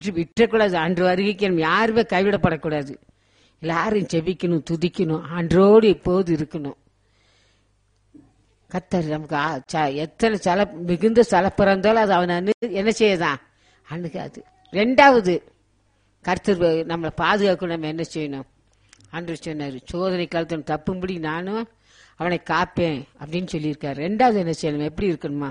விட்டு விட்டுறக்கூடாது அன்று வருகைக்கு நம்ம யாருமே கைவிடப்படக்கூடாது எல்லாரும் ஜெபிக்கணும் துதிக்கணும் அன்றோடு எப்போது இருக்கணும் கத்தர் நமக்கு ஆ- ச- எத்தனை சல மிகுந்த சலப்பிறந்தாலும் அது அவன் அனு என்ன செய்யதான் அணுகாது ரெண்டாவது கர்த்தர் வ- நம்மளை பாதுகாக்க நம்ம என்ன செய்யணும் அன்று சொன்னார் சோதனை காலத்தில் தப்பும்படி நானும் அவனை காப்பேன் அப்படின்னு சொல்லியிருக்காரு ரெண்டாவது என்ன செய்யணும் எப்படி இருக்கணுமா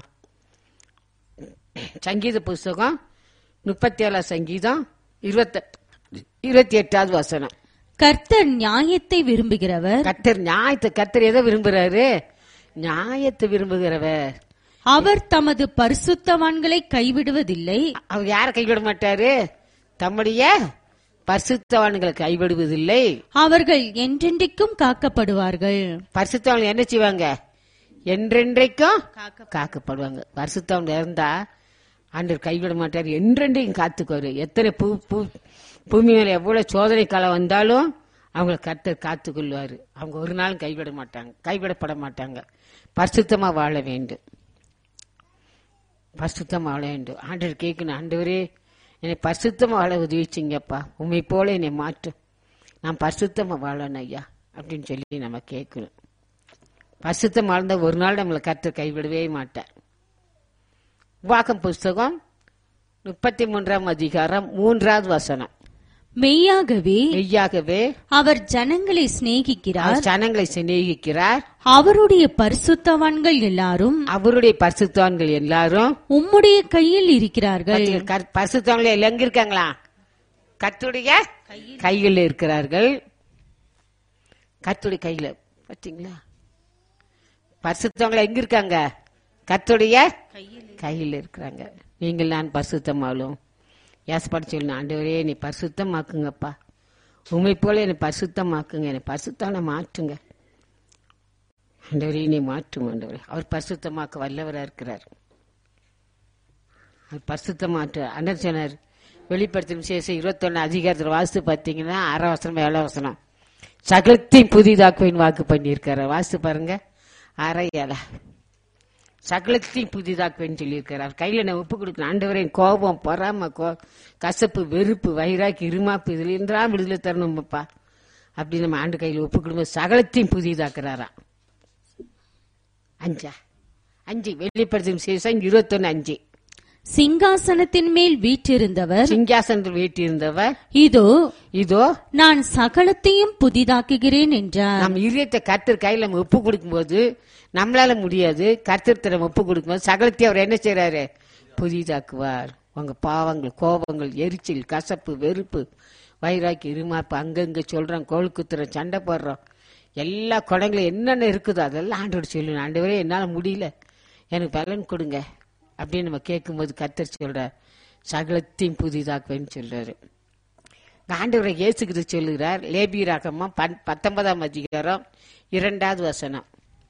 சங்கீத புஸ்தகம் முப்பத்தி ஏழாம் சங்கீதம் இருபத்தி இருபத்தி எட்டாவது வசனம் கர்த்தர் நியாயத்தை விரும்புகிறவர் கத்தர் நியாயத்தை கத்தர் எதை விரும்புறாரு நியாயத்தை விரும்புகிறவர் அவர் தமது பரிசுத்தவான்களை கைவிடுவதில்லை அவர் யாரை கைவிட மாட்டாரு தம்முடைய பரிசுத்தவான்களை கைவிடுவதில்லை அவர்கள் என்றென்றைக்கும் காக்கப்படுவார்கள் பரிசுத்தவான்கள் என்ன செய்வாங்க என்றென்றைக்கும் காக்கப்படுவாங்க பரிசுத்தவன் இருந்தா ஆண்டவர் கைவிட மாட்டார் என்றென்றைக்கும் காத்துக்குவாரு எத்தனை பூ பூ பூமி மேல எவ்வளவு சோதனை காலம் வந்தாலும் அவங்கள கர்த்தர் காத்துக்கொள்வாரு அவங்க ஒரு நாளும் கைவிட மாட்டாங்க கைவிடப்பட மாட்டாங்க பரிசுத்தமா வாழ வேண்டும் பரிசுத்தமா வாழ வேண்டும் ஆண்டவர் கேட்கணும் ஆண்டவரே என்னை பரிசுத்தமா வாழ உதவி செய்யுங்கப்பா உண்மை போல என்னை மாற்றும் நான் பரிசுத்தமா வாழணும் ஐயா அப்படின்னு சொல்லி நம்ம கேட்கணும் பரிசுத்தம் வாழ்ந்த ஒரு நாள் நம்மளை கர்த்தர் கைவிடவே மாட்டார் வாக்கம் புஸ்தகம் முப்பத்தி மூன்றாம் அதிகாரம் மூன்றாவது வசனம் மெய்யாகவே மெய்யாகவே அவர் ஜனங்களை சிநேகிக்கிறார் அவர் ஜனங்களை சிநேகிக்கிறார் அவருடைய பரிசுத்தவான்கள் எல்லாரும் அவருடைய பரிசுத்தவான்கள் எல்லாரும் உம்முடைய கையில் இருக்கிறார்கள் பரிசுத்தவான்கள் எங்க இருக்காங்களா கத்துடைய கையில் இருக்கிறார்கள் கத்துடைய கையில பாத்தீங்களா பரிசுத்தவங்களை எங்க இருக்காங்க கத்துடைய கையில் இருக்கிறாங்க நீங்கள் நான் பரிசுத்தமாலும் ஏசப்பாடு சொல்லணும் ஆண்டவரே என்னை பரிசுத்தமாக்குங்கப்பா உண்மை போல என்னை பரிசுத்தமாக்குங்க என்னை பரிசுத்தான மாற்றுங்க ஆண்டவரே என்னை மாற்றும் ஆண்டவரே அவர் பரிசுத்தமாக்க வல்லவரா இருக்கிறார் அவர் பரிசுத்தமாற்று அண்ணன் சொன்னார் வெளிப்படுத்தும் விசேஷம் இருபத்தொன்னு அதிகாரத்தில் வாசித்து பார்த்தீங்கன்னா ஆறாம் வசனம் ஏழாம் வசனம் சகலத்தையும் புதிதாக்குவேன் வாக்கு பண்ணியிருக்காரு வாசித்து பாருங்க ஆறா ஏழா சகலத்தையும் புதிதாக்குவேன்னு சொல்லியிருக்காரு அவர் கையில நான் ஒப்பு கொடுக்கணும் ஆண்டவரே என் கோபம் பொறாம கோ கசப்பு வெறுப்பு வைராக்கி இருமாப்பு இதுல இருந்தா விடுதலை தரணும்ப்பா அப்படி நம்ம ஆண்டு கையில் ஒப்பு கொடுக்கும் சகலத்தையும் புதிதாக்குறாராம் அஞ்சா அஞ்சு வெளிப்படுத்தும் விசேஷம் இருபத்தொன்னு அஞ்சு சிங்காசனத்தின் மேல் வீற்றிருந்தவர் சிங்காசனத்தில் வீட்டிருந்தவர் இதோ இதோ நான் சகலத்தையும் புதிதாக்குகிறேன் என்றார் நம்ம இதயத்தை கர்த்தர் கையில நம்ம ஒப்பு கொடுக்கும்போது நம்மளால முடியாது கர்த்தர் நம்ம ஒப்பு கொடுக்கும்போது சகலத்தையும் அவர் என்ன செய்றாரு புதிதாக்குவார் உங்க பாவங்கள் கோபங்கள் எரிச்சல் கசப்பு வெறுப்பு வைராக்கி இருமாப்பு அங்கங்க சொல்றோம் கோல் குத்துறோம் சண்டை போடுறோம் எல்லா குடங்களும் என்னென்ன இருக்குதோ அதெல்லாம் ஆண்டோடு சொல்லணும் ஆண்டவரே என்னால முடியல எனக்கு பலன் கொடுங்க அப்படின்னு நம்ம கேட்கும்போது கர்த்தர் சொல்றார் சகலத்தையும் புதிதாக்குவேன்னு சொல்றாரு ஆண்டவரை இயேசுகிட்டு சொல்லுகிறார் லேபி ராகமா பத்தொன்பதாம் அதிகாரம் இரண்டாவது வசனம்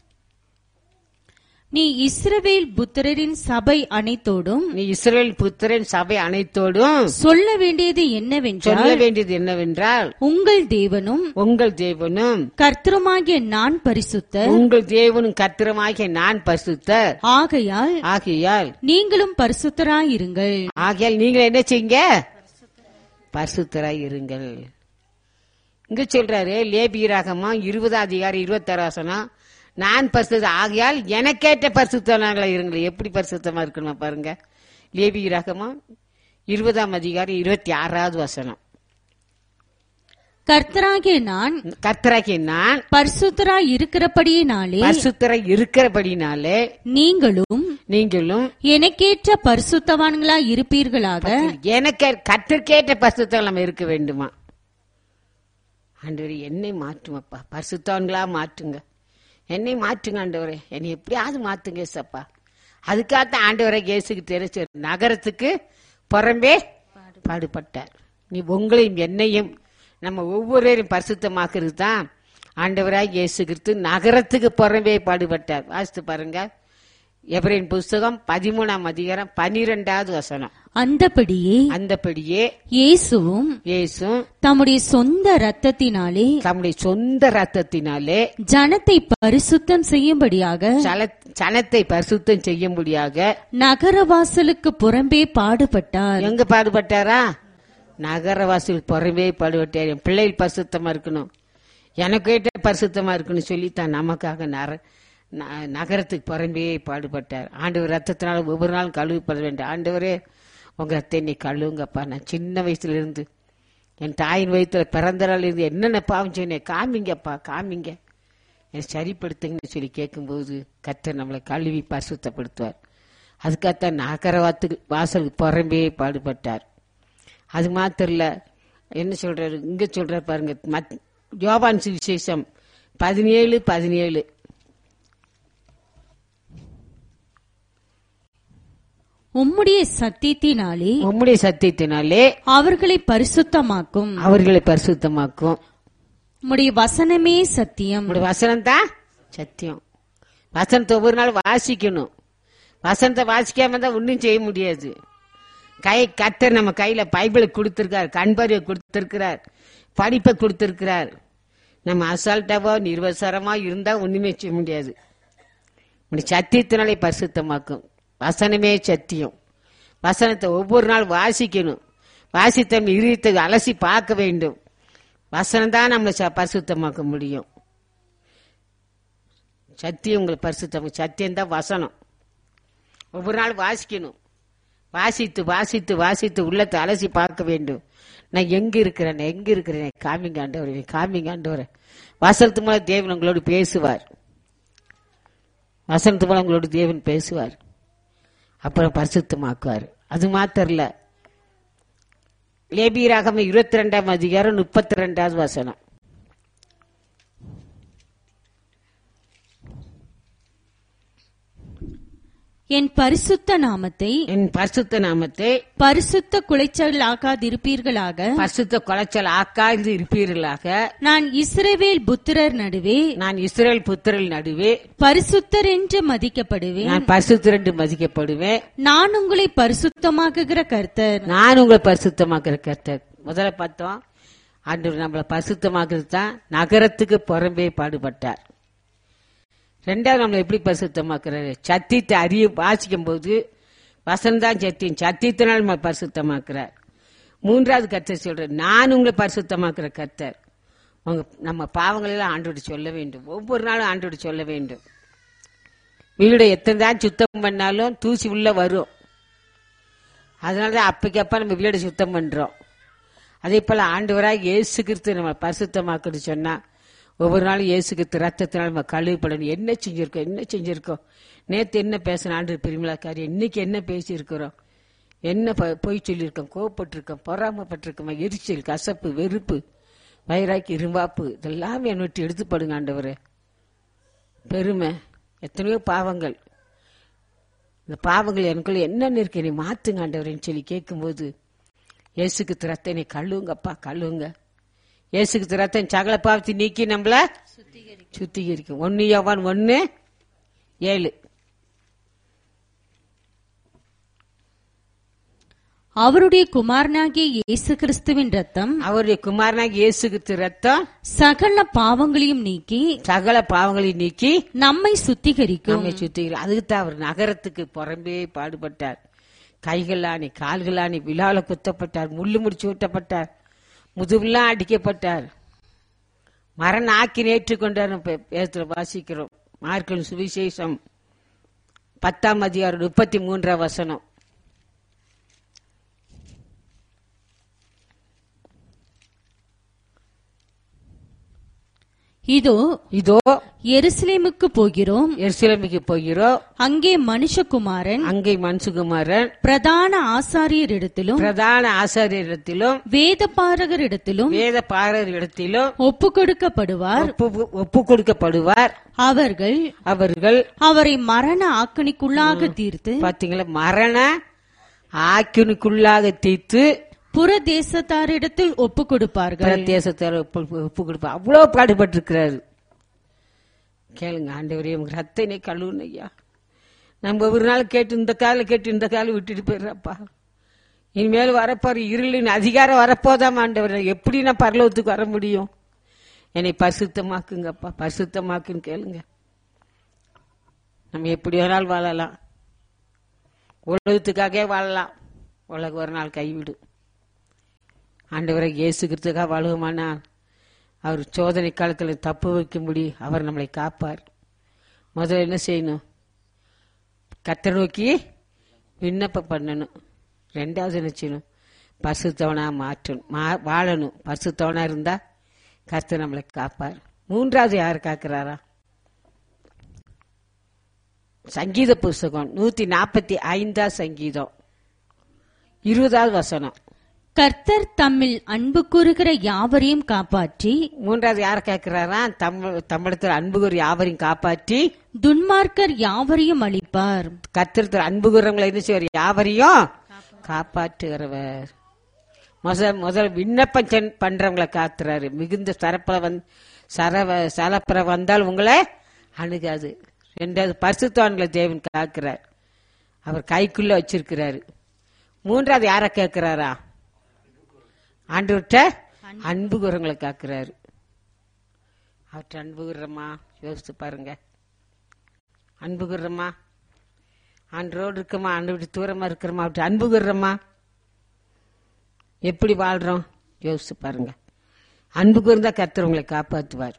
நீ இஸ்ரவேல் புத்திரரின் சபை அனைத்தோடும் நீ இஸ்ரேல் புத்திரன் சபை அனைத்தோடும் சொல்ல வேண்டியது என்னவென்றால் சொல்ல வேண்டியது என்னவென்றால் உங்கள் தேவனும் உங்கள் தேவனும் கர்த்தருமாகிய நான் பரிசுத்தர் உங்கள் தேவனும் கத்திரமாகிய நான் பரிசுத்தர் ஆகையால் ஆகையால் நீங்களும் பரிசுத்தராயிருங்கள் ஆகையால் நீங்கள் என்ன செய்யுங்க பரிசுத்தராய் இருங்கள் இங்க சொல்றாரு லேபீராகமா இருபது அதிகாரம் இருபத்தாறாசனம் நான் பரிசுத்த ஆகையால் எனக்கேற்ற பரிசுத்தனாங்களா இருங்கள் எப்படி பரிசுத்தமா இருக்கணுமா பாருங்க லேபீராகமா இருபதாம் அதிகாரம் இருபத்தி ஆறாவது வசனம் கர்த்தராகிய நான் கர்த்தராகிய நான் பரிசுத்தராய் இருக்கிறபடியினாலே பரிசுத்தராய் இருக்கிறபடினாலே நீங்களும் நீங்களும் எனக்கேற்ற பரிசுத்தவான்களாய் இருப்பீர்களாக எனக்கு கத்திற்கேற்ற பரிசுத்தம் நம்ம இருக்க வேண்டுமா ஆண்டவரே என்னை மாற்றுமப்பா பரிசுத்தவன்களா மாற்றுங்க என்னை மாற்றுங்க ஆண்டவரே என்னை எப்படியாவது மாத்துங்க ஏசப்பா அதுக்காகத்தான் ஆண்டவரை இயேசுக்கு தெரிச்சு நகரத்துக்கு புறம்பே பாடுபட்டார் நீ உங்களையும் என்னையும் நம்ம ஒவ்வொருவரையும் பரிசுத்தமாக்குறது தான் ஆண்டவராய் இயேசு கிறிஸ்து நகரத்துக்கு புறம்பே பாடுபட்டார் வாசித்து பாருங்க எவரின் புஸ்தகம் பதிமூணாம் அதிகாரம் பனிரெண்டாவது வசனம் அந்தபடியே அந்தபடியே இயேசுவும் இயேசும் தம்முடைய சொந்த ரத்தத்தினாலே தம்முடைய சொந்த ரத்தத்தினாலே ஜனத்தை பரிசுத்தம் செய்யும்படியாக சல- சனத்தை பரிசுத்தம் செய்யும்படியாக நகரவாசலுக்கு புறம்பே பாடுபட்டார் எங்க பாடுபட்டாரா நகரவாசிகள் புறமே பாடுபட்டார் என் பிள்ளைகள் பரிசுத்தமா இருக்கணும் எனக்கு கேட்ட பரிசுத்தமா இருக்கணும் சொல்லி தான் நமக்காக நர ந- நகரத்துக்கு புறம்பே பாடுபட்டார் ஆண்டவர் ரத்தத்தினால ஒவ்வொரு நாளும் கழுவிப்பட வேண்டும் ஆண்டவரே உங்க ரத்தை நீ கழுவுங்கப்பா நான் சின்ன வயசுல இருந்து என் தாயின் வயிற்றுல பிறந்த நாள் இருந்து என்னென்ன பாவம் சொன்னேன் காமிங்கப்பா காமிங்க என்னை சரிப்படுத்துங்கன்னு சொல்லி கேட்கும்போது கர்த்தர் நம்மளை கழுவி பரிசுத்தப்படுத்துவார் அதுக்காகத்தான் நகரவாத்துக்கு வாசலுக்கு புறம்பே பாடுபட்டார் அது மாத்திரம் இல்ல என்ன சொல்றாரு இங்க சொல்றாரு பாருங்க மத்- யோவான் சுவிசேஷம் பதினேழு பதினேழு உம்முடைய சத்தியத்தினாலே உம்முடைய சத்தியத்தினாலே அவர்களை பரிசுத்தமாக்கும் அவர்களை பரிசுத்தமாக்கும் உம்முடைய வசனமே சத்தியம் உங்களுடைய வசனம் தான் சத்தியம் வசனத்தை ஒவ்வொரு நாள் வாசிக்கணும் வசனத்தை வாசிக்காம தான் ஒன்றும் செய்ய முடியாது கை கத்தர் நம்ம கையில பைபிளை கொடுத்திருக்கார் கண்பறிவை கொடுத்திருக்கிறார் படிப்பை கொடுத்திருக்கிறார் நம்ம அசால்ட்டாவோ நிர்வசரமா இருந்தா ஒண்ணுமே செய்ய முடியாது உன்னை சத்தியத்தினாலே பரிசுத்தமாக்கும் வசனமே சத்தியம் வசனத்தை ஒவ்வொரு நாள் வாசிக்கணும் வாசித்த நம்ம இருதயத்தை அலசி பார்க்க வேண்டும் வசனம் தான் நம்மளை ச- பரிசுத்தமாக்க முடியும் சத்தியம் உங்களுக்கு பரிசுத்தம் சத்தியம் தான் வசனம் ஒவ்வொரு நாள் வாசிக்கணும் வாசித்து வாசித்து வாசித்து உள்ளத்தை அலசி பார்க்க வேண்டும் நான் எங்க இருக்கிறேன் நான் எங்க இருக்கிறேன் காமிங்க ஆண்டவரே காமிங்க ஆண்டவரே வசனத்து மூலம் தேவன் உங்களோடு பேசுவார் வசனத்து மூலம் உங்களோட தேவன் பேசுவார் அப்புறம் பரிசுத்தமாக்குவார் அது மாத்திரம் இல்ல லேபியராகம இருபத்தி ரெண்டாம் அதிகாரம் முப்பத்தி ரெண்டாவது வசனம் என் பரிசுத்த நாமத்தை என் பரிசுத்த நாமத்தை பரிசுத்த குலைச்சலாக்காதிருப்பீர்களாக பரிசுத்த குலைச்சல் ஆக்காய்ந்து இருப்பீர்களாக நான் இஸ்ரவேல் புத்திரர் நடுவே நான் இஸ்ரேல் புத்திரல் நடுவே பரிசுத்தர் என்று மதிக்கப்படுவேன் நான் பரிசுத்தர் என்று மதிக்கப்படுவேன் நான் உங்களை பரிசுத்தமாக்குகிற கர்த்தர் நான் உங்களை பரிசுத்தமாக்குற கர்த்தர் முதல்ல பார்த்தோம் ஆண்டவர் நம்மளை பரிசுத்தமாக்குறது தான் நகரத்துக்கு புறம்பே பாடுபட்டார் ரெண்டாவது நம்மளை எப்படி பரிசுத்தமாக்குறாரு சத்தியத்தை அறிய வாசிக்கும் போது வசந்தான் சத்தியம் சத்தியத்தினால் நம்ம பரிசுத்தமாக்குறார் மூன்றாவது கர்த்தர் சொல்றார் நான் உங்களை பரிசுத்தமாக்குற கர்த்தர் உங்க நம்ம பாவங்கள் எல்லாம் ஆண்டோடு சொல்ல வேண்டும் ஒவ்வொரு நாளும் ஆண்டோடு சொல்ல வேண்டும் வீடு எத்தனை தான் சுத்தம் பண்ணாலும் தூசி உள்ள வரும் அதனால தான் அப்பைக்கப்ப நம்ம வீடை சுத்தம் பண்றோம் அதே போல ஆண்டவராக இயேசு கிறிஸ்து நம்ம பரிசுத்தமாக்குன்னு சொன்னா ஒவ்வொரு நாளும் இயேசு கிறிஸ்து ரத்தத்தினால் நம்ம கழுவிப்படணும் என்ன செஞ்சிருக்கோம் என்ன செஞ்சிருக்கோம் நேத்து என்ன பேசின ஆண்டு பெருமிழா காரியம் இன்னைக்கு என்ன பேசியிருக்கிறோம் என்ன ப- பொய் சொல்லியிருக்கோம் கோவப்பட்டிருக்கோம் பொறாமப்பட்டிருக்கோம் எரிச்சல் கசப்பு வெறுப்பு வயிறாக்கி இரும்பாப்பு இதெல்லாம் என்னை விட்டு எடுத்துப்படுங்க ஆண்டவரே பெருமை எத்தனையோ பாவங்கள் இந்த பாவங்கள் எனக்குள்ள என்னென்ன இருக்கு நீ மாத்துங்க ஆண்டவரேன்னு சொல்லி கேட்கும்போது இயேசுக்கு திரத்தை கழுவுங்கப்பா கழுவுங்க இயேசுக்கு திரத்தன் சகல பாவத்தை நீக்கி நம்மள சுத்திகரிக்கும் ஒன்னு யோவான் ஒன்னு ஏழு அவருடைய குமாரனாகிய இயேசு கிறிஸ்துவின் ரத்தம் அவருடைய குமாரனாக இயேசுக்கு ரத்தம் சகல பாவங்களையும் நீக்கி சகல பாவங்களை நீக்கி நம்மை சுத்திகரிக்கும் நம்மை சுத்திகரி அதுக்கு தான் அவர் நகரத்துக்கு புறம்பே பாடுபட்டார் கைகளானி கால்களானி விழால குத்தப்பட்டார் முள்ளு முடிச்சு ஊட்டப்பட்டார் முதுகுலாம் அடிக்கப்பட்டார் மரண ஆக்கி ஏற்றுக்கொண்டார் பேத்துல வாசிக்கிறோம் மார்க்கல் சுவிசேஷம் பத்தாம் அதிகாரம் முப்பத்தி மூன்றாம் வசனம் இதோ இதோ எருசலேமுக்கு போகிறோம் எருசலேமுக்கு போகிறோம் அங்கே மனுஷகுமாரன் அங்கே மன்சுகுமாரன் பிரதான ஆசாரியரிடத்திலும் பிரதான ஆசாரியரிடத்திலும் வேதபாரகரிடத்திலும் வேத பாரரிடத்திலும் ஒப்பு கொடுக்கப்படுவார் ஒப்பு ஒப்பு கொடுக்கப்படுவார் அவர்கள் அவர்கள் அவரை மரண ஆக்கணிக்குள்ளாக தீர்த்து பாத்தீங்களா மரண ஆக்கினுக்குள்ளாக தீர்த்து புற தேசத்தாரிடத்தில் ஒப்பு கொடுப்பார்கள் பிரதேசத்தார் ஒப்பு ஒப்பு கொடுப்பார் அவ்வளவு பாடுபட்டிருக்கிறாரு கேளுங்க ஆண்டவரே உங்க ரத்தனை கழுவுன ஐயா நம்ம ஒரு நாள் கேட்டு இந்த காலம் கேட்டு இந்த காலம் விட்டுட்டு போயிடுறப்பா இனிமேல் வரப்போற இருளின் அதிகாரம் வரப்போதாம் ஆண்டவர் எப்படி நான் பரலோகத்துக்கு வர முடியும் என்னை பரிசுத்தமாக்குங்கப்பா பரிசுத்தமாக்குன்னு கேளுங்க நம்ம எப்படி வேணாலும் வாழலாம் உலகத்துக்காகவே வாழலாம் உலகம் ஒரு நாள் கைவிடும் ஆண்டவரை இயேசு கிறிஸ்துக்காக வாழுவோமானா அவர் சோதனை காலத்தில் தப்பு வைக்கும்படி அவர் நம்மளை காப்பார் முதல்ல என்ன செய்யணும் கத்தை நோக்கி விண்ணப்பம் பண்ணணும் ரெண்டாவது என்ன செய்யணும் பசுத்தவனா மாற்றணும் மா- வாழணும் பசுத்தவனா இருந்தா கர்த்தர் நம்மளை காப்பார் மூன்றாவது யார் காக்குறாரா சங்கீத புஸ்தகம் நூத்தி நாற்பத்தி ஐந்தா சங்கீதம் இருபதாவது வசனம் கர்த்தர் தம்மில் அன்பு கூறுகிற யாவரையும் காப்பாற்றி மூன்றாவது யாரை கேட்கிறாரா தமிழ் தமிழத்தில் அன்புகூர் யாவரையும் காப்பாற்றி துன்மார்க்கர் யாவரையும் அளிப்பார் கத்திரத்தில் அன்புகுறவங்களை என்ன செய்வார் யாவரையும் காப்பாற்றுகிறவர் முதல் முதல் விண்ணப்பம் சென்- பண்றவங்களை காத்துறாரு மிகுந்த சரப்பல வந்து சரவ சலப்பற வந்தால் உங்களை அணுகாது ரெண்டாவது பரிசுத்தவான்களை தேவன் காக்கிறார் அவர் கைக்குள்ள வச்சிருக்கிறாரு மூன்றாவது யாரை கேட்கிறாரா ஆண்டு அன்பு குரங்களை காக்கிறாரு அவற்றை அன்பு குறமா யோசித்து பாருங்க அன்பு குறமா ஆண்டரோடு இருக்கமா ஆண்டு விட்டு தூரமா இருக்கிறோமா அவற்றை அன்பு குறமா எப்படி வாழ்றோம் யோசிச்சு பாருங்க அன்பு கூர்ந்தா கர்த்தர் உங்களை காப்பாற்றுவார்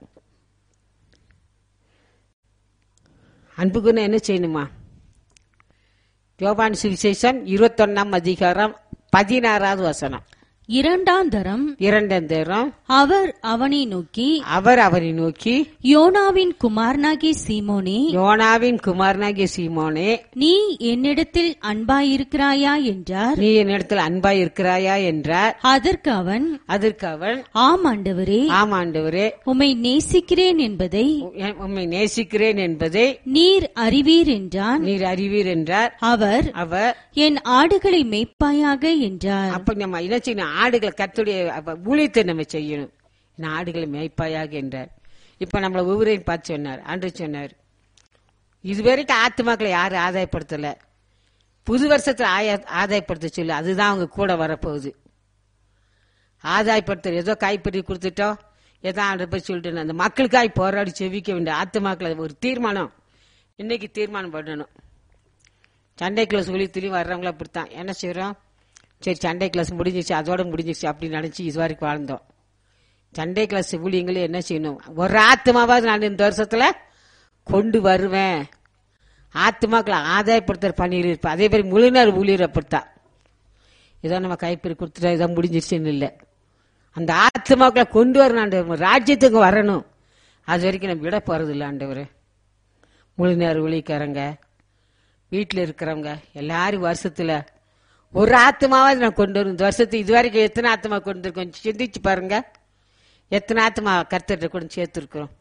அன்பு கூர்ந்தா என்ன செய்யணுமா யோபான் சுவிசேஷம் இருபத்தொன்னாம் அதிகாரம் பதினாறாவது வசனம் இரண்டாம் தரம் இரண்டாம் தேரம் அவர் அவனை நோக்கி அவர் அவரை நோக்கி யோனாவின் குமாரனாகிய சீமோனே யோனாவின் குமாரனாகிய சீமோனே நீ என்னிடத்தில் அன்பாயிருக்கிறாயா என்றார் நீ என்னிடத்தில் அன்பாய் இருக்கிறாயா என்றார் அதற்கு அவன் அதற்கு அவன் ஆம் ஆண்டவரே ஆமாண்டவரே உம்மை நேசிக்கிறேன் என்பதை உ- உம்மை நேசிக்கிறேன் என்பதை நீர் அறிவீர் என்றான் நீர் அறிவீர் என்றார் அவர் அவர் என் ஆடுகளை மேய்ப்பாயாக என்றார் அப்ப நம்ம என்ன செய்யணும் ஆடுகளை கத்துடைய ஊழியத்தை நம்ம செய்யணும் நான் ஆடுகளை மேய்ப்பாயாக என்றார் இப்ப நம்மள ஒவ்வொருவரையும் பார்த்து சொன்னார் ஆண்டு சொன்னார் இதுவரைக்கும் ஆத்துமாக்களை யாரும் ஆதாயப்படுத்தல புது வருஷத்துல ஆய- ஆதாயப்படுத்த சொல்லு அதுதான் அவங்க கூட வரப்போகுது ஆதாயப்படுத்த ஏதோ கைப்பற்றி கொடுத்துட்டோம் ஏதோ ஆண்டு போய் சொல்லிட்டு அந்த மக்களுக்காய் போராடி செவிக்க வேண்டிய ஆத்துமாக்களை ஒரு தீர்மானம் இன்னைக்கு தீர்மானம் பண்ணணும் சண்டை கிளாஸ் ஒழித்துலையும் வர்றவங்கள அப்படித்தான் என்ன செய்றோம் சரி சண்டை கிளாஸ் முடிஞ்சிச்சு அதோட முடிஞ்சிச்சு அப்படின்னு நினைச்சு இது வரைக்கும் வாழ்ந்தோம் சண்டை கிளாஸ் ஊழியங்களும் என்ன செய்யணும் ஒரு ஆத்மாவாவது நான் இந்த வருஷத்துல கொண்டு வருவேன் ஆத்மாக்களை ஆதாயப்படுத்துற பணியில் இருப்பேன் அதே மாதிரி முழுநேர ஊழியர் அப்படித்தான் ஏதோ நம்ம கைப்பறி கொடுத்துட்டா இதான் முடிஞ்சிருச்சுன்னு இல்லை அந்த ஆத்மாக்களை கொண்டு வரணும் ஆண்டவர் ராஜ்யத்துக்கு வரணும் அது வரைக்கும் நம்ம விட போறது இல்லை ஆண்டவர் முழு நேர ஊழியக்காரங்க வீட்டில் இருக்கிறவங்க எல்லாரும் வருஷத்துல ஒரு ஆத்மாவாவது நான் கொண்டு வரும் இந்த வருஷத்துக்கு இது வரைக்கும் எத்தனை ஆத்மா கொண்டு வந்திருக்கோம் கொஞ்சம் சிந்திச்சு பாருங்க எத்தனை ஆத்மா கர்த்தர்கிட்ட கொண்டு சேர்த்துருக்குறோம்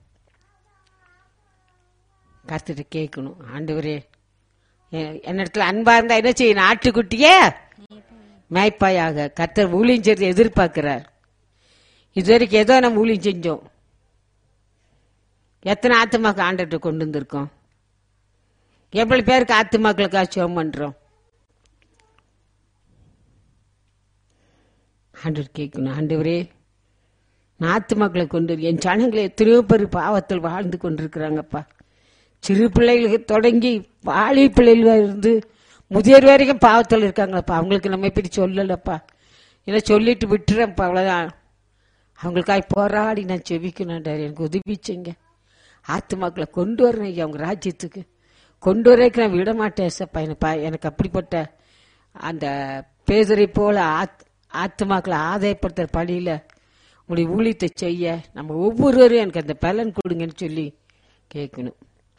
கர்த்தர்கிட்ட கேட்கணும் ஆண்டவரே எ- என்னிடத்துல அன்பா இருந்தா என்ன செய்யணும் ஆட்டுக்குட்டியே மேய்ப்பாயாக கர்த்தர் ஊழியம் செய்து எதிர்பார்க்கிறார் இது வரைக்கும் ஏதோ நம்ம ஊழியம் செஞ்சோம் எத்தனை ஆத்மாக்கு ஆண்டர்கிட்ட கொண்டு வந்திருக்கோம் எவ்வளவு பேருக்கு ஆத்துமாக்களுக்காக சிவம் பண்றோம் ஆண்டவர் கேட்கணும் ஆண்டவரே நான் ஆத்துமாக்களை கொண்டு வரு- என் ஜனங்களை எத்தனையோ பேர் பாவத்தில் வாழ்ந்து கொண்டிருக்கிறாங்கப்பா சிறு பிள்ளைகளுக்கு தொடங்கி வாலி பிள்ளைகள் இருந்து முதியோர் வரைக்கும் பாவத்தில் இருக்காங்களப்பா அவங்களுக்கு நம்ம இப்படி சொல்லலப்பா இல்லை சொல்லிட்டு விட்டுறேன்ப்பா அவ்வளோதான் அவங்களுக்காக போராடி நான் செவிக்கணும்டாரு எனக்கு உதவிச்சேங்க ஆத்துமாக்களை கொண்டு வரணும் ஐயா அவங்க ராஜ்யத்துக்கு கொண்டு வரக்கு நான் விட மாட்டேன் சப்பா எனக்கு பா- எனக்கு அப்படிப்பட்ட அந்த பேதரை போல ஆத் ஆத்துமாக்களை ஆதாயப்படுத்துற பணியில உங்களுடைய ஊழியத்தை செய்ய நம்ம ஒவ்வொருவரும் எனக்கு அந்த பலன் கொடுங்கன்னு சொல்லி கேட்கணும்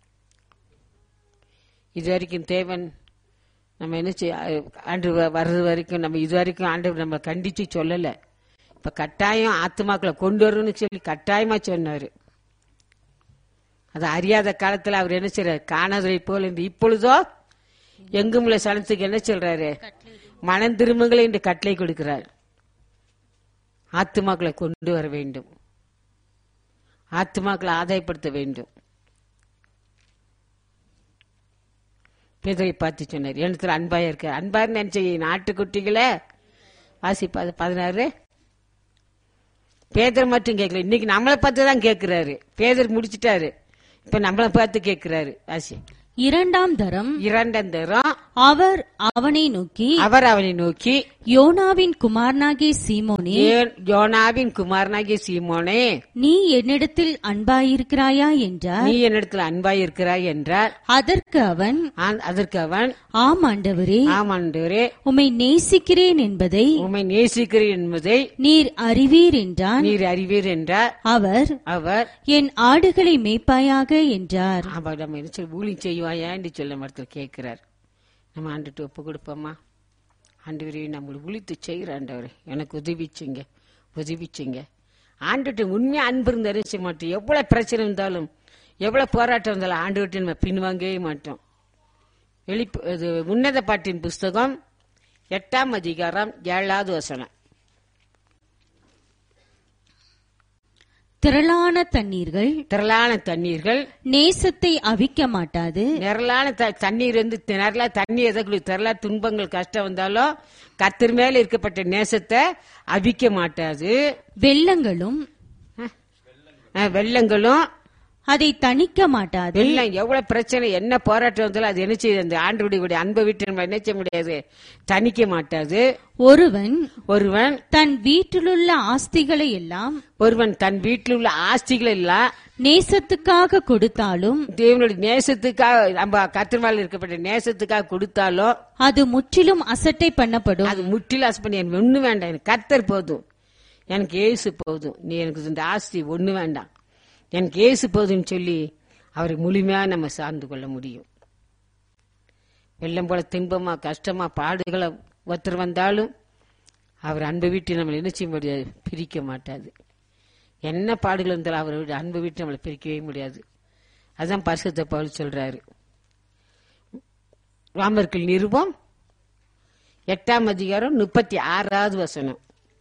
இது வரைக்கும் தேவன் நம்ம என்ன செய்ய ஆண்டு வ- வர்றது வரைக்கும் நம்ம இது வரைக்கும் ஆண்டவர் நம்ம கண்டிச்சு சொல்லல இப்ப கட்டாயம் ஆத்துமாக்களை கொண்டு வரணும்னு சொல்லி கட்டாயமா சொன்னாரு அது அறியாத காலத்துல அவர் என்ன செய்யறாரு காணாதரை போல இருந்து இப்பொழுதோ எங்கும் உள்ள சனத்துக்கு என்ன சொல்றாரு மனம் திரும்புங்களை என்று கட்டளை கொடுக்கிறார் ஆத்துமாக்களை கொண்டு வர வேண்டும் ஆத்துமாக்களை ஆதாயப்படுத்த வேண்டும் பேதரை பார்த்து சொன்னார் எனத்துல அன்பாயா இருக்க அன்பாரு நினைச்ச நாட்டுக்குட்டிகளை வாசிப்பா அது பதினாறு பேதர் மட்டும் கேட்கல இன்னைக்கு நம்மளை பார்த்து தான் கேட்கிறாரு பேதர் முடிச்சிட்டாரு இப்ப நம்மளை பார்த்து கேட்கிறாரு வாசி இரண்டாம் தரம் இரண்டந்தரம் அவர் அவனை நோக்கி அவர் அவனை நோக்கி யோனாவின் குமாரனாகிய சீமோனே "ஏன் யோனாவின் குமாரனாகிய சீமோனே நீ என்னிடத்தில் அன்பாயிருக்கிறாயா என்றார் நீ என்னிடத்தில் அன்பாய் இருக்கிறாய் என்றார் அதற்கு அவன் ஆ- அதற்கு அவன் ஆம் ஆண்டவரே ஆமாண்டவரே உம்மை நேசிக்கிறேன் என்பதை உம்மை நேசிக்கிறேன் என்பதை நீர் அறிவீர் என்றான் நீர் அறிவீர் என்றார் அவர் அவர் என் ஆடுகளை மேய்ப்பாயாக என்றார் அவர் நம்ம என்ன சொல்லி ஊழி செய்வாயான்னு சொல்ல மரத்தில் கேட்கிறார் நம்ம ஆண்டுட்டு ஒப்பு கொடுப்போமா ஆண்டவரே நம்ம உழித்து செய்கிற ஆண்டவர் எனக்கு உதவிச்சுங்க உதவிச்சுங்க ஆண்டுட்டு உண்மையா அன்பு இருந்தாலும் செய்ய மாட்டோம் எவ்வளவு பிரச்சனை இருந்தாலும் எவ்வளவு போராட்டம் இருந்தாலும் ஆண்டு விட்டு நம்ம பின்வாங்கவே மாட்டோம் வெளிப்பு இது உன்னத பாட்டின் புஸ்தகம் எட்டாம் அதிகாரம் ஏழாவது வசனம் திரளான தண்ணீர்கள் திரளான தண்ணீர்கள் நேசத்தை அவிக்க மாட்டாது நிரலான த- தண்ணீர் வந்து நிரலா தண்ணி எதை திரளா துன்பங்கள் கஷ்டம் வந்தாலும் கத்திர மேல இருக்கப்பட்ட நேசத்தை அவிக்க மாட்டாது வெள்ளங்களும் அஹ், வெள்ளங்களும் அதை தணிக்க மாட்டாது வெள்ளம் எவ்வளவு பிரச்சனை என்ன போராட்டம் வந்தாலும் அது என்ன செய்யுது அந்த ஆண்டோடைய அன்பை விட்டு நம்ம என்ன செய்ய முடியாது தணிக்க மாட்டாது ஒருவன் ஒருவன் தன் வீட்டிலுள்ள ஆஸ்திகளை எல்லாம் ஒருவன் தன் வீட்டில் உள்ள ஆஸ்திகள் எல்லாம் நேசத்துக்காக கொடுத்தாலும் தேவனுடைய நேசத்துக்காக நம்ம கத்திரமால இருக்கப்பட்ட நேசத்துக்காக கொடுத்தாலும் அது முற்றிலும் அசட்டை பண்ணப்படும் அது முற்றிலும் ஆசைப்படி எனக்கு ஒண்ணு வேண்டாம் எனக்கு கத்தர் போதும் எனக்கு ஏசு போதும் நீ எனக்கு இந்த ஆஸ்தி ஒண்ணு வேண்டாம் எனக்கு ஏசு போதும்னு சொல்லி அவரை முழுமையா நம்ம சார்ந்து கொள்ள முடியும் வெள்ளம் போல துன்பமா கஷ்டமா பாடுகளை ஒருத்தர் வந்தாலும் அவர் அன்பை விட்டு நம்மளை என்ன செய்ய முடியாது பிரிக்க மாட்டாது என்ன பாடுகள் இருந்தாலும் அவரை அன்பை விட்டு நம்மளை பிரிக்கவே முடியாது அதான் பரிசுத்த பவுல் சொல்றாரு ராமர்கள் நிருபம் எட்டாம் அதிகாரம் முப்பத்தி ஆறாவது வசனம்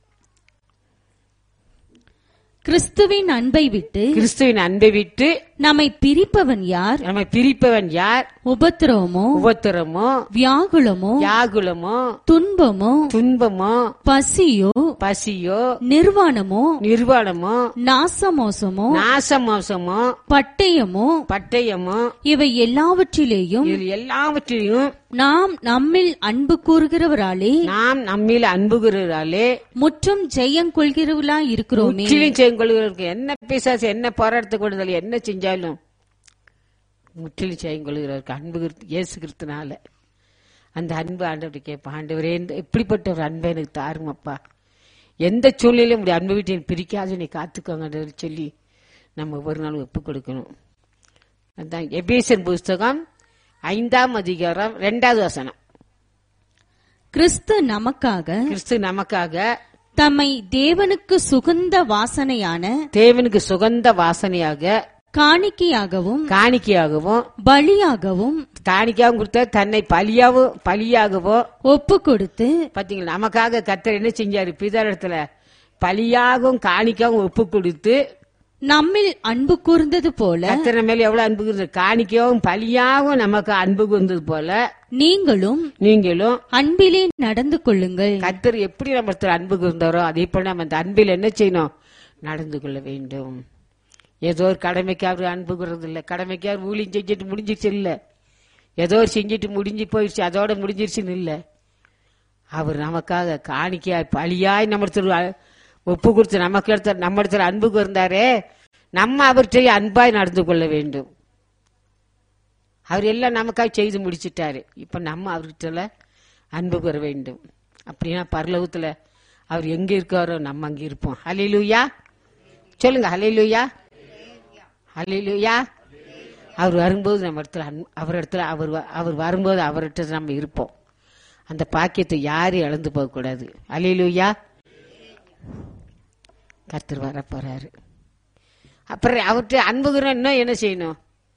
கிறிஸ்துவின் அன்பை விட்டு கிறிஸ்துவின் அன்பை விட்டு நம்மை பிரிப்பவன் யார் நம்மை பிரிப்பவன் யார் உபத்திரவமோ உபத்திரமோ வியாகுலமோ யாகுலமோ துன்பமோ துன்பமோ பசியோ பசியோ நிர்வாணமோ நிர்வாணமோ நாசமோசமோ நாசமோசமோ பட்டயமோ பட்டயமோ இவை எல்லாவற்றிலேயும் இது எல்லாவற்றையும் நாம் நம்மில் அன்பு கூறுகிறவராலே நாம் நம்மில் அன்புகிறாலே முற்றும் ஜெயங்கொள்கிறவர்களா இருக்கிறோமே முற்றிலும் செய்யொள்கிறவருக்கு என்ன பிசாசு என்ன போராட்டத்தை கொடுத்தாலும் என்ன செஞ்சாலும் முற்றிலும் செய்யொள்கிறவருக்கு அன்பு கிறிஸ்து- இயேசு கிறிஸ்துனால அந்த அன்பு ஆண்டவர்கிட்ட கேட்பேன் ஆண்டவரே இந்த இப்படிப்பட்ட ஒரு அன்பை எனக்கு தாருமப்பா எந்த சூழ்நிலையும் இப்படி அன்பை விட்டு எனக்கு பிரிக்காது நீ காத்துக்கோங்க ஆண்டவரே சொல்லி நம்ம ஒரு நாள் ஒப்பு கொடுக்கணும் அதான் எபேசன் புஸ்தகம் ஐந்தாம் அதிகாரம் ரெண்டாவது வசனம் கிறிஸ்து நமக்காக கிறிஸ்து நமக்காக தம்மை தேவனுக்கு சுகந்த வாசனையான தேவனுக்கு சுகந்த வாசனையாக காணிக்கையாகவும் காணிக்கையாகவும் பலியாகவும் காணிக்காவும் கொடுத்த தன்னை பலியாவும் பலியாகவோ ஒப்பு கொடுத்து பாத்தீங்களா நமக்காக கத்தர் என்ன செஞ்சாரு பிதாரத்துல பலியாகவும் காணிக்காவும் ஒப்பு கொடுத்து நம்மில் அன்பு கூர்ந்தது போல கத்தர் மேல எவ்வளவு அன்பு இருந்தது காணிக்காவும் பலியாகவும் நமக்கு அன்பு இருந்தது போல நீங்களும் நீங்களும் அன்பிலே நடந்து கொள்ளுங்கள் கத்தர் எப்படி நம்ம அன்பு இருந்தாரோ அதே போல நம்ம அந்த அன்பில் என்ன செய்யணும் நடந்து கொள்ள வேண்டும் ஏதோ ஒரு கடமைக்கு அவர் அன்பு கூறது இல்ல கடமைக்கு அவர் ஊழியம் செஞ்சுட்டு முடிஞ்சிருச்சு இல்ல ஏதோ ஒரு செஞ்சுட்டு முடிஞ்சு போயிடுச்சு அதோட முடிஞ்சிருச்சுன்னு இல்ல அவர் நமக்காக காணிக்கையாய் பழியாய் நம்ம ஒப்பு கொடுத்து நமக்கு எடுத்த நம்ம இடத்துல அன்பு இருந்தாரே நம்ம அவர்கிட்ட அன்பாய் நடந்து கொள்ள வேண்டும் அவர் எல்லாம் நமக்காக செய்து முடிச்சிட்டாரு இப்ப நம்ம அவர்கிட்ட அன்பு கூற வேண்டும் அப்படின்னா பரலோகத்துல அவர் எங்க இருக்காரோ நம்ம அங்க இருப்போம் ஹலிலூயா சொல்லுங்க ஹலிலூயா ஹலிலூயா அவர் வரும்போது நம்ம இடத்துல அன்பு- அவர் இடத்துல அவர் வ- அவர் வரும்போது அவர்கிட்ட நம்ம இருப்போம் அந்த பாக்கியத்தை யாரும் இழந்து போக கூடாது ஹலிலூயா கர்த்தர் வர போறாரு அப்புறம் அவர்கிட்ட அன்புகிறோம் இன்னும் என்ன செய்யணும்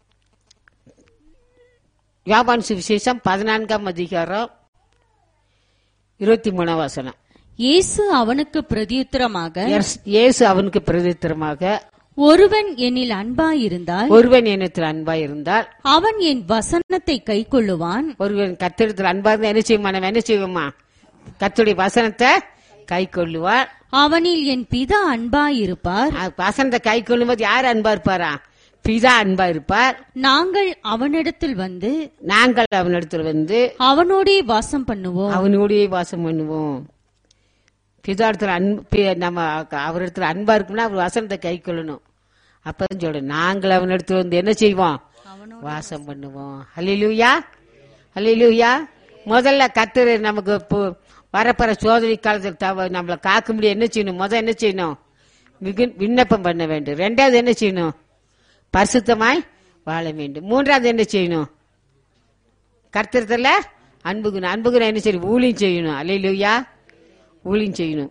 யாபான் சுவிசேஷம் பதினான்காம் அதிகாரம் இருபத்தி மூணாம் வசனம் இயேசு அவனுக்கு பிரதியுத்தரமாக எஸ்- இயேசு அவனுக்கு பிரதித்திரமாக ஒருவன் என்னில் அன்பாயிருந்தால் ஒருவன் என்னத்தில் அன்பா இருந்தால் அவன் என் வசனத்தை கைக்கொள்ளுவான் ஒருவன் கத்திரத்தில் அன்பா இருந்தா என்ன செய்யுமா நம்ம என்ன செய்வோமா கத்துடைய வசனத்தை கை கொள்ளுவார் அவனில் என் பிதா அன்பாயிருப்பார் வசனத்தை கை கொள்ளும்போது யார் அன்பா இருப்பாரா பிதா அன்பா இருப்பார் நாங்கள் அவனிடத்தில் வந்து நாங்கள் அவனிடத்தில் வந்து அவனோடே வாசம் பண்ணுவோம் அவனோடயே வாசம் பண்ணுவோம் பிதாடத்துல அன்பு பி- நம்ம அவரிடத்துல அன்பா இருக்கணும்னா அவர் வசனத்தை கை கொள்ளணும் அப்பதான் சொல்றேன் நாங்கள் அவனிடத்துல வந்து என்ன செய்வோம் வாசம் பண்ணுவோம் ஹalleluya ஹalleluya முதல்ல கத்தர் நமக்கு பு- வரப்போற சோதனை காலத்தில் தவ நம்மளை காக்க முடியும் என்ன செய்யணும் முதல் என்ன செய்யணும் மிகு விண்ணப்பம் பண்ண வேண்டும் ரெண்டாவது என்ன செய்யணும் பரிசுத்தமாய் வாழ வேண்டும் மூன்றாவது என்ன செய்யணும் கர்த்தரத்துல அன்புகுணம் அன்புகுணம் என்ன செய்யணும் ஊழியம் செய்யணும் அல்லையிலுயா ஊழியம் செய்யணும்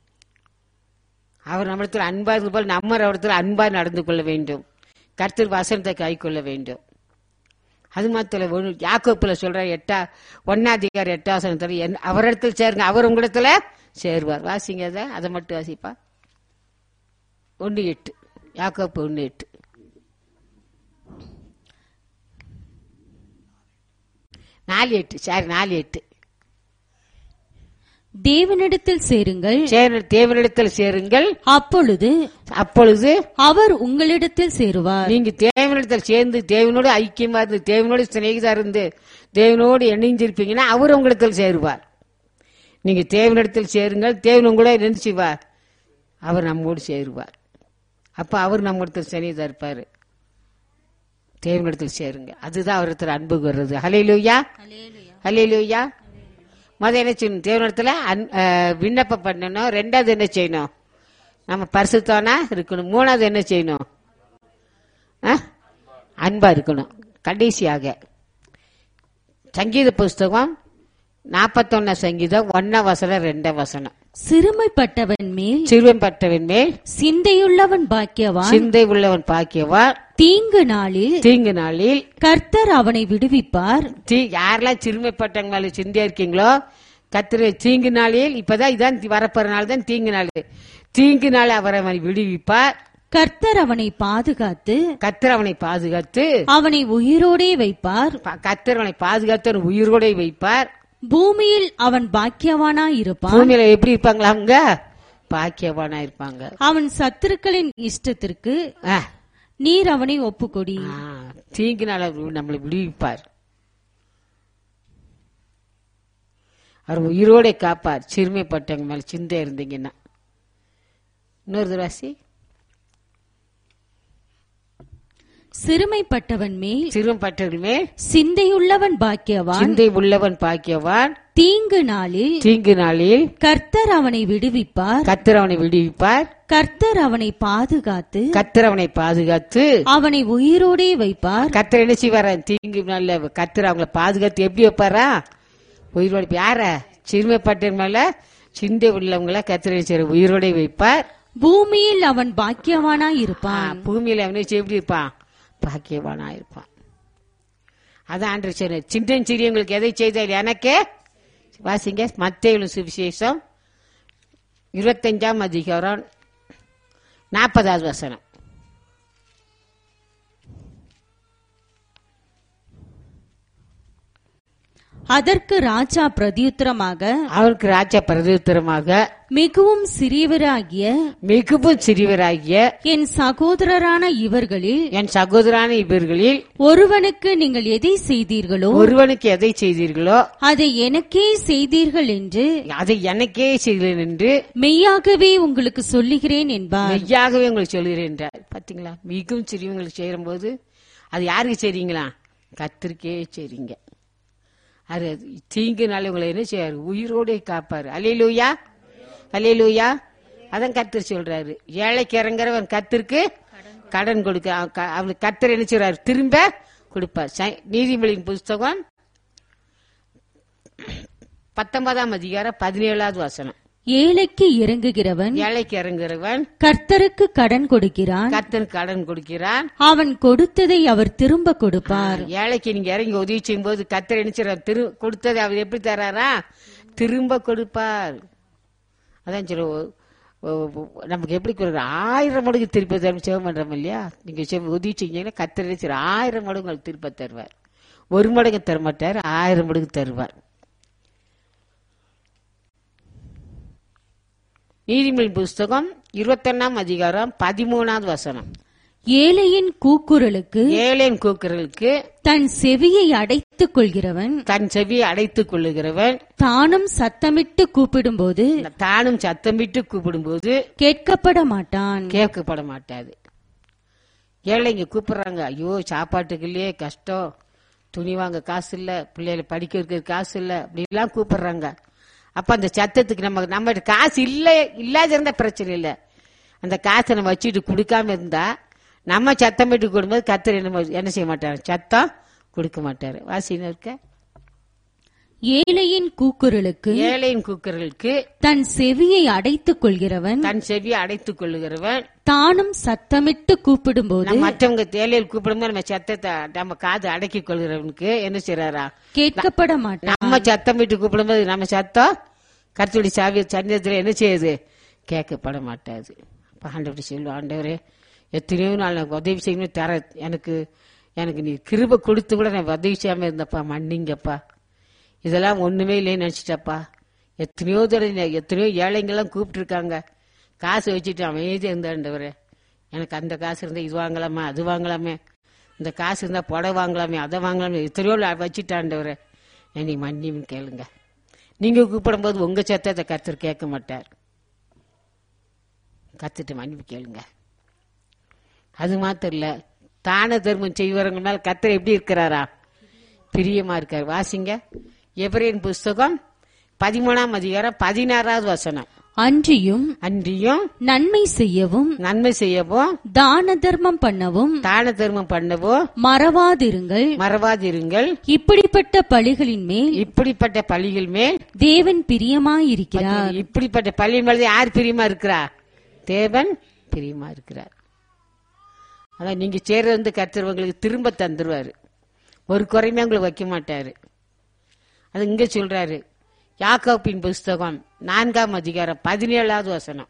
அவர் நம்மிடத்தில் அன்பா இருக்க போல நம்ம அவரிடத்தில் அன்பா நடந்து கொள்ள வேண்டும் கர்த்தர் வசனத்தை கை கொள்ள வேண்டும் அது மாத்திர ஒரு யாக்கோப்புல சொல்ற எட்டா ஒன்னாதிகார எட்டாசனத்துல என் அவரிடத்தில் சேருங்க அவர் உங்களிடத்துல சேருவார் வாசிங்க அதை அதை மட்டும் வாசிப்பா ஒன்று எட்டு யாக்கோப்பு ஒன்று எட்டு நாலு எட்டு சாரி நாலு எட்டு தேவனிடத்தில் சேருங்கள் சேர தேவனிடத்தில் சேருங்கள் அப்பொழுது அப்பொழுது அவர் உங்களிடத்தில் சேருவார் நீங்க தேவனிடத்தில் சேர்ந்து தேவனோடு ஐக்கியமா இருந்து தேவனோடு சிநேகிதா இருந்து தேவனோடு இணைஞ்சிருப்பீங்கன்னா அவர் உங்களிடத்தில் சேருவார் நீங்க தேவனிடத்தில் சேருங்கள் தேவன் உங்களோட என்ன செய்வார் அவர் நம்மோடு சேருவார் அப்ப அவர் நம்மிடத்தில் சிநேகிதா இருப்பாரு தேவனிடத்தில் சேருங்க அதுதான் அவரிடத்தில் அன்பு வர்றது ஹலையிலூயா ஹலையிலூயா முத என்ன செய்யணும் தேவனிடத்துல அன்- அஹ், விண்ணப்பம் பண்ணணும் ரெண்டாவது என்ன செய்யணும் நம்ம பரிசுத்தானா இருக்கணும் மூணாவது என்ன செய்யணும் ஆ? அன்பா இருக்கணும் கடைசியாக சங்கீத புஸ்தகம் நாற்பத்தொன்ன சங்கீதம் ஒன்ன வசனம் ரெண்ட வசனம் சிறுமைப்பட்டவன் மேல் சிறுவன் பட்டவன் மேல் சிந்தையுள்ளவன் பாக்கியவான் சிந்தை உள்ளவன் பாக்கியவான் தீங்கு நாளில் தீங்கு நாளில் கர்த்தர் அவனை விடுவிப்பார் தீ யாரெல்லாம் சிறுமைப்பட்டவங்க மேல சிந்தையா இருக்கீங்களோ கத்திர தீங்கு நாளில் இப்பதான் இதான் வரப்போற நாள் தான் தீங்கு நாள் தீங்கு நாள் அவரை அவனை விடுவிப்பார் கர்த்தர் அவனை பாதுகாத்து கத்தர் அவனை பாதுகாத்து அவனை உயிரோடே வைப்பார் ப- கத்தர் அவனை பாதுகாத்து அவனை உயிரோടെ வைப்பார் பூமியில் அவன் பாக்கியவானாய் இருப்பான் பூமியில எப்படி இருப்பாங்களா அவங்க பாக்கியவானா இருப்பாங்க அவன் சத்துருக்களின் இஷ்டத்திற்கு ஆ, நீர் அவனை ஒப்புக்கொடி ஆ, தீங்கு நாள் அவர் நம்மளை விடுவிப்பார் அவர் உயிரோടെ காப்பார் சிறுமைப்பட்டவங்க மேல சிந்தை இருந்தீங்கன்னா இன்னொரு தராசி சிறுமைப்பட்டவன் மேல் சிறுமைப்பட்டவர்கள் மேல் சிந்தையுள்ளவன் பாக்கியவான் சிந்தை உள்ளவன் பாக்கியவான் தீங்கு நாளில் தீங்கு நாளில் கர்த்தர் அவனை விடுவிப்பார் கத்தர் அவனை விடுவிப்பார் கர்த்தர் அவனை பாதுகாத்து கத்தர் அவனை பாதுகாத்து அவனை உயிரோடே வைப்பார் கத்தர் என்ன செய்வாரா தீங்கு நாள்ல கத்தர் அவங்கள பாதுகாத்து எப்படி வைப்பாரா உயிரோடு யார சிறுமைப்பட்டவன் மேல சிந்தை உள்ளவங்கள கத்தர் என்ன செய்வார் உயிரோட வைப்பார் பூமியில் அவன் பாக்கியவானாய் ஆ, இருப்பான் பூமியில அவனை செய்ய எப்படி இருப்பான் பாக்கியவானா இருப்பான் அதான் ஆண்டு சொன்ன சின்ன சிறியவங்களுக்கு எதை செய்தால் எனக்கே வாசிங்க மத்தேயுவின் சுவிசேஷம் இருபத்தஞ்சாம் அதிகாரம் நாற்பதாவது வசனம் அதற்கு ராஜா பிரதியுத்தரமாக அவருக்கு ராஜா பிரதியுத்தரமாக மிகவும் சிறியவராகிய மிகவும் சிறியவராகிய என் சகோதரரான இவர்களில் என் சகோதரான இவர்களில் ஒருவனுக்கு நீங்கள் எதை செய்தீர்களோ ஒருவனுக்கு எதை செய்தீர்களோ அதை எனக்கே செய்தீர்கள் என்று அதை எனக்கே செய்தேன் என்று மெய்யாகவே உங்களுக்கு சொல்லுகிறேன் என்பார் மெய்யாகவே உங்களுக்கு சொல்கிறேன் என்றார் பாத்தீங்களா மிகவும் சிறியவங்களுக்கு செய்யும்போது அது யாருக்கு செய்றீங்களா கத்திரிக்கே செய்றீங்க அது தீங்குனால உங்களை என்ன செய்யாரு உயிரோட காப்பாரு அலையிலூயா அலையிலூயா அதான் கத்தர் சொல்றாரு ஏழைக்கு இறங்குறவன் கத்திற்கு கடன் கொடுக்க அவ- க- அவனுக்கு கத்தர் என்ன செய்றாரு திரும்ப கொடுப்பார் சை- நீதிமொழியின் புஸ்தகம் பத்தொன்பதாம் அதிகாரம் பதினேழாவது வசனம் ஏழைக்கு இறங்குகிறவன் ஏழைக்கு இறங்குறவன் கர்த்தருக்கு கடன் கொடுக்கிறான் கத்தன் கடன் கொடுக்கிறான் அவன் கொடுத்ததை அவர் திரும்ப கொடுப்பார் ஏழைக்கு நீங்க இறங்கி உதவி செய்யும் போது கத்தர் என்ன திரு கொடுத்ததை அவர் எப்படி தராரா திரும்ப கொடுப்பார் அதான் சொல்ல நமக்கு எப்படி கொடுக்குற ஆயிரம் மடங்கு திருப்பி தரும் சேவம் பண்றோம் இல்லையா நீங்க செவ- உதவி செஞ்சீங்கன்னா கத்தர் என்ன செய்றார்? ஆயிரம் மடங்கு உங்களுக்கு திருப்ப தருவார் ஒரு மடங்கு தர மாட்டார் ஆயிரம் மடங்கு தருவார் நீதிமொழி புஸ்தகம் இருபத்தொன்னாம் அதிகாரம் பதிமூணாவது வசனம் ஏழையின் கூக்குரலுக்கு ஏழையின் கூக்குரலுக்கு தன் செவியை அடைத்துக் கொள்கிறவன் தன் செவியை அடைத்துக் கொள்ளுகிறவன் தானும் சத்தமிட்டு கூப்பிடும்போது தானும் சத்தமிட்டு கூப்பிடும்போது கேட்கப்பட மாட்டான் கேட்கப்பட மாட்டாது ஏழைங்க கூப்பிடுறாங்க ஐயோ சாப்பாட்டுக்கு இல்லையே கஷ்டம் துணி வாங்க காசு இல்ல பிள்ளைகளை படிக்க வைக்கிறதுக்கு காசு இல்ல அப்படிலாம் கூப்பிடுறாங்க அப்ப அந்த சத்தத்துக்கு நம்ம நம்ம காசு இல்ல இல்லாத இருந்தா பிரச்சனை இல்ல அந்த காசை நம்ம வச்சுட்டு கொடுக்காம இருந்தா நம்ம சத்தம் விட்டு கொடுக்கும்போது கத்தர் என்ன என்ன செய்ய மாட்டாரு சத்தம் கொடுக்க மாட்டாரு வாசின்னு இருக்க ஏழையின் கூக்குரலுக்கு ஏழையின் கூக்குரலுக்கு தன் செவியை அடைத்துக் கொள்கிறவன் தன் செவியை அடைத்துக் கொள்ளுகிறவன் தானும் சத்தமிட்டு கூப்பிடும்போது நம்ம மற்றவங்க தேலையில் கூப்பிடும்போது நம்ம சத்தத்தை நம்ம காது அடக்கி கொள்கிறவனுக்கு என்ன செய்யறாரா கேட்கப்பட மாட்டான் நம்ம சத்தம் விட்டு கூப்பிடும்போது நம்ம சத்தம் கருத்துடி சாவி சந்தத்தில் என்ன செய்யுது கேட்கப்பட மாட்டாது அப்ப ஆண்டவர் சொல்லுவோம் ஆண்டவரே எத்தனையோ நாள் எனக்கு உதவி செய்யணும் தர எனக்கு எனக்கு நீ கிருப கொடுத்து கூட நான் உதவி செய்யாம இருந்தப்பா மன்னிங்கப்பா இதெல்லாம் ஒண்ணுமே இல்லைன்னு நினைச்சிட்டப்பா எத்தனையோ தடவை நான் எத்தனையோ ஏழைங்கெல்லாம் கூப்பிட்டு இருக்காங்க காசு வச்சுட்டு அமைதியா இருந்தாண்டவரே எனக்கு அந்த காசு இருந்தா இது வாங்கலாமா அது வாங்கலாமே இந்த காசு இருந்தா புடவை வாங்கலாமே அதை வாங்கலாமே எத்தனையோ நாள் வச்சுட்டாண்டவரே என்னை மன்னின்னு கேளுங்க நீங்க கூப்பிடும் போது உங்க சத்தத்தை கத்தர் கேட்க மாட்டார் கத்துட்டு மன்னிப்பு கேளுங்க அது மாத்திரம் இல்ல தான தர்மம் செய்வரங்க மேல கத்தர் எப்படி இருக்கிறாரா பிரியமா இருக்கார் வாசிங்க எவரின் புஸ்தகம் பதிமூணாம் அதிகாரம் பதினாறாவது வசனம் அன்றியும் அன்றியும் நன்மை செய்யவும் நன்மை செய்யவும் தான தர்மம் பண்ணவும் தான தர்மம் பண்ணவும் மறவாதிருங்கள் மறவாதிருங்கள் இப்படிப்பட்ட பழிகளின் மேல் இப்படிப்பட்ட பள்ளிகள் மேல் தேவன் பிரியமாயிருக்கிறார் இப்படிப்பட்ட பள்ளி மேல யார் பிரியமா இருக்கிறா தேவன் பிரியமா இருக்கிறார் அதான் நீங்க சேர்றது வந்து கர்த்தர் உங்களுக்கு திரும்ப தந்துருவாரு ஒரு குறையுமே உங்களுக்கு வைக்க மாட்டாரு அது இங்க சொல்றாரு யாக்கோப்பின் புஸ்தகம் நான்காம் அதிகாரம் பதினேழாவது வசனம்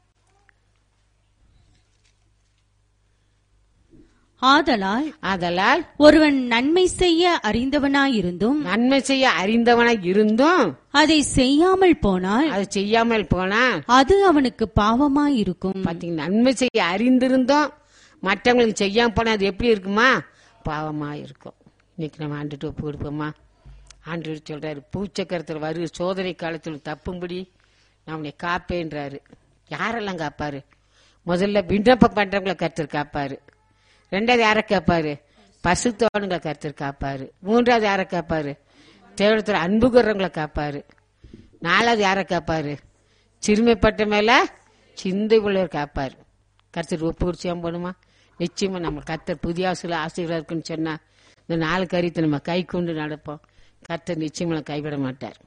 ஆதலால் ஆதலால் ஒருவன் நன்மை செய்ய அறிந்தவனாயிருந்தும் நன்மை செய்ய அறிந்தவனா இருந்தும் அதை செய்யாமல் போனால் அதை செய்யாமல் போனா அது அவனுக்கு பாவமாயிருக்கும் பாத்தீங்கன்னா நன்மை செய்ய அறிந்திருந்தோம் மற்றவங்களுக்கு செய்யாம போனா அது எப்படி இருக்குமா பாவமா இருக்கும் இன்னைக்கு நம்ம ஆண்டுட்டு ஒப்பு கொடுப்போமா ஆண்டு சொல்றாரு பூச்சக்கரத்தில் வரு சோதனை காலத்தில் தப்பும்படி நான் உன்னை காப்பேன்றாரு யாரெல்லாம் காப்பாரு முதல்ல விண்ணப்பம் பண்றவங்களை கருத்தர் காப்பாரு ரெண்டாவது யாரை காப்பாரு பசுத்தோடுங்களை கருத்தர் காப்பாரு மூன்றாவது யாரை காப்பாரு தேவடத்தில் அன்பு கூறவங்களை காப்பாரு நாலாவது யாரை காப்பாரு சிறுமைப்பட்ட மேல சிந்தை உள்ளவர் காப்பாரு கர்த்தர் ஒப்பு குறிச்சியாம போகணுமா நிச்சயமா நம்ம கர்த்தர் புதிய ஆசிரியர் ஆசிரியராக இருக்குன்னு சொன்னா இந்த நாலு காரியத்தை நம்ம கை கொண்டு நடப்போம் கர்த்தர் நிச்சயமா கைவிட மாட்டார்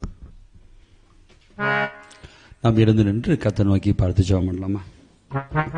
நாம் எழுந்து நின்று கத்தை நோக்கி பார்த்து ஜெபம் பண்ணலாமா